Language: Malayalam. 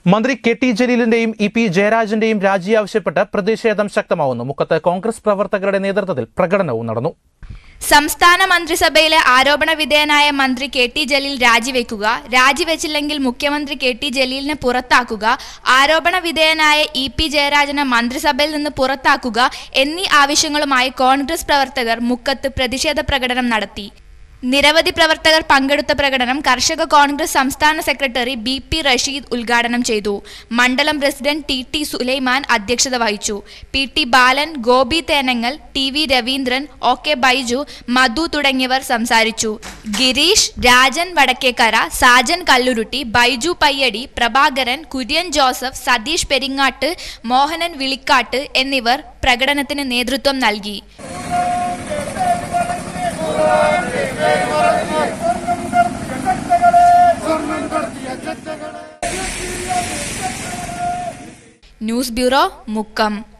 മന്ത്രി കെ ടി ജലീലിന്റെയും ഇ പി ജയരാജന്റെയും രാജി ആവശ്യപ്പെട്ട് പ്രതിഷേധം ശക്തമാവുന്നു മുക്കത്ത് കോൺഗ്രസ് പ്രവർത്തകരുടെ നേതൃത്വത്തിൽ പ്രകടനവും നടന്നു സംസ്ഥാന മന്ത്രിസഭയിലെ ആരോപണ വിധേയനായ മന്ത്രി കെ ടി ജലീൽ രാജിവെക്കുക രാജിവെച്ചില്ലെങ്കിൽ മുഖ്യമന്ത്രി കെ ടി ജലീലിനെ പുറത്താക്കുക ആരോപണ വിധേയനായ ഇ പി ജയരാജനെ മന്ത്രിസഭയിൽ നിന്ന് പുറത്താക്കുക എന്നീ ആവശ്യങ്ങളുമായി കോൺഗ്രസ് പ്രവർത്തകർ മുക്കത്ത് പ്രതിഷേധ പ്രകടനം നടത്തി നിരവധി പ്രവർത്തകർ പങ്കെടുത്ത പ്രകടനം കർഷക കോൺഗ്രസ് സംസ്ഥാന സെക്രട്ടറി ബി പി റഷീദ് ഉദ്ഘാടനം ചെയ്തു മണ്ഡലം പ്രസിഡന്റ് ടി ടി സുലൈമാൻ അധ്യക്ഷത വഹിച്ചു P T Balan Gopi Thenangal T V Raveendran O K Baiju Madhu തുടങ്ങിയവർ സംസാരിച്ചു ഗിരീഷ് രാജൻ വടക്കേക്കര സാജൻ കല്ലുരുട്ടി ബൈജു പയ്യടി പ്രഭാകരൻ കുര്യൻ ജോസഫ് സതീഷ് പെരിങ്ങാട്ട് മോഹനൻ വിളിക്കാട്ട് എന്നിവർ പ്രകടനത്തിന് നേതൃത്വം നൽകി ന്യൂസ് ബ്യൂറോ മുക്കം